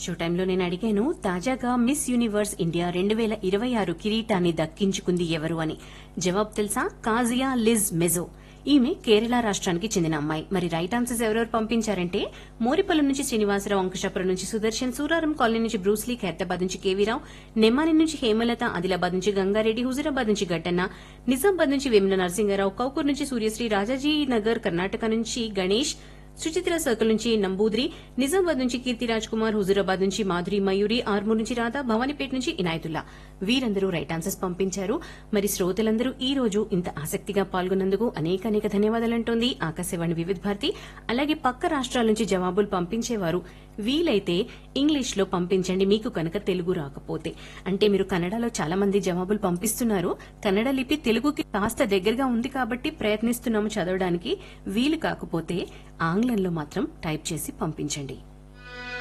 show టైంలో నేను అడిగాను తాజాగా మిస్ యూనివర్స్ ఇండియా రెండు వేల ఇరవై ఆరు కిరీటాన్ని దక్కించుకుంది ఎవరు అని జవాబు తెలుసా కాజియా లిజ్ మెజో ఈమె కేరళ రాష్ట్రానికి చెందిన అమ్మాయి మరి రైట్ ఆన్సర్స్ ఎవరెవరు పంపించారంటే మోరిపల్లి నుంచి శ్రీనివాసరావు అంకుశాపురం నుంచి సుదర్శన్ సూరారం కాలనీ నుంచి బ్రూస్లీ ఖైరతాబాద్ నుంచి కేవీరావు నెమ్మాని నుంచి హేమలత ఆదిలాబాద్ నుంచి గంగారెడ్డి హుజూరాబాద్ నుంచి గడ్డన్న నిజామాబాద్ నుంచి వేముల నరసింహారావు కౌకూర్ నుంచి సూర్యశ్రీ రాజాజీ నగర్ కర్ణాటక నుంచి గణేష్ సుచిత్ర సర్కిల్ నుంచి నంబూద్రి నిజామాబాద్ నుంచి కీర్తి రాజ్ కుమార్ హుజూరాబాద్ నుంచి మాధురి మయూరి ఆర్మూర్ నుంచి రాధా భవానీపేట నుంచి ఇనాయతుల్లా వీరందరూ రైట్ ఆన్సర్స్ పంపించారు మరి శ్రోతలందరూ ఈ రోజు ఇంత ఆసక్తిగా పాల్గొన్నందుకు అనేక అనేక ధన్యవాదాలంటోంది ఆకాశవాణి వివిధ భారతి అలాగే పక్క రాష్ట్రాల నుంచి జవాబులు పంపించేవారు వీలైతే ఇంగ్లీష్ లో పంపించండి మీకు కనుక తెలుగు రాకపోతే అంటే మీరు కన్నడలో చాలా మంది జవాబులు పంపిస్తున్నారు కన్నడ లిపి తెలుగుకి కాస్త దగ్గరగా ఉంది కాబట్టి ప్రయత్నిస్తున్నాము చదవడానికి వీలు కాకపోతే ఆంగ్లంలో మాత్రం టైప్ చేసి పంపించండి